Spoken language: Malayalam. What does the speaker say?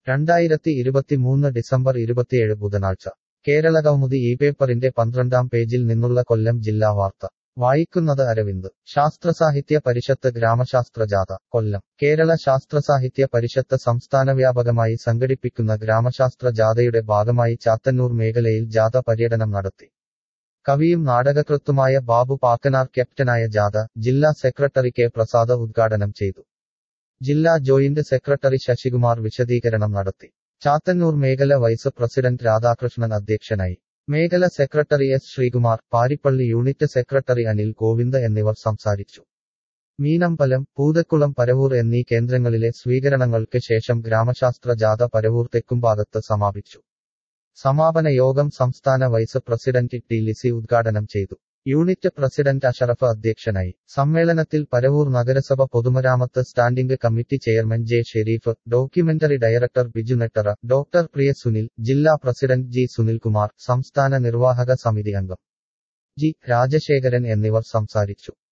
രണ്ടായിരത്തി ഇരുപത്തിമൂന്ന് ഡിസംബർ ഇരുപത്തിയേഴ് ബുധനാഴ്ച കേരളകൗമുദി ഈ പേപ്പറിന്റെ പന്ത്രണ്ടാം പേജിൽ നിന്നുള്ള കൊല്ലം ജില്ലാ വാർത്ത വായിക്കുന്നത് അരവിന്ദ് ശാസ്ത്രസാഹിത്യ പരിഷത്ത് ഗ്രാമശാസ്ത്ര ജാഥ കൊല്ലം കേരള ശാസ്ത്രസാഹിത്യ പരിഷത്ത് സംസ്ഥാനവ്യാപകമായി സംഘടിപ്പിക്കുന്ന ഗ്രാമശാസ്ത്ര ജാഥയുടെ ഭാഗമായി ചാത്തന്നൂർ മേഖലയിൽ ജാഥ പര്യടനം നടത്തി കവിയും നാടകകൃത്തുമായ ബാബു പാക്കനാർ ക്യാപ്റ്റനായ ജാഥ ജില്ലാ സെക്രട്ടറി കെ പ്രസാദ് ഉദ്ഘാടനം ചെയ്തു ജില്ലാ ജോയിന്റ് സെക്രട്ടറി ശശികുമാർ വിശദീകരണം നടത്തി ചാത്തന്നൂർ മേഖല വൈസ് പ്രസിഡന്റ് രാധാകൃഷ്ണൻ അധ്യക്ഷനായി മേഖല secretary S Sreekumar Parippally unit secretary Anil Govind എന്നിവർ സംസാരിച്ചു മീനമ്പലം പൂതക്കുളം പരവൂർ എന്നീ കേന്ദ്രങ്ങളിലെ സ്വീകരണങ്ങൾക്ക് ശേഷം ഗ്രാമശാസ്ത്ര ജാഥ പരവൂർ തെക്കുംഭാഗത്ത് സമാപിച്ചു സമാപന യോഗം സംസ്ഥാന വൈസ് പ്രസിഡന്റ് ടി ലിസി ഉദ്ഘാടനം ചെയ്തു യൂണിറ്റ് പ്രസിഡന്റ് അഷറഫ് അധ്യക്ഷനായി സമ്മേളനത്തിൽ പരവൂർ നഗരസഭ പൊതുമരാമത്ത് standing committee chairman J Sherif documentary director Biju Nettara doctor Priya Sunil ജില്ലാ പ്രസിഡന്റ് ജി സുനിൽകുമാർ സംസ്ഥാന നിർവാഹക സമിതി അംഗം ജി രാജശേഖരൻ എന്നിവർ സംസാരിച്ചു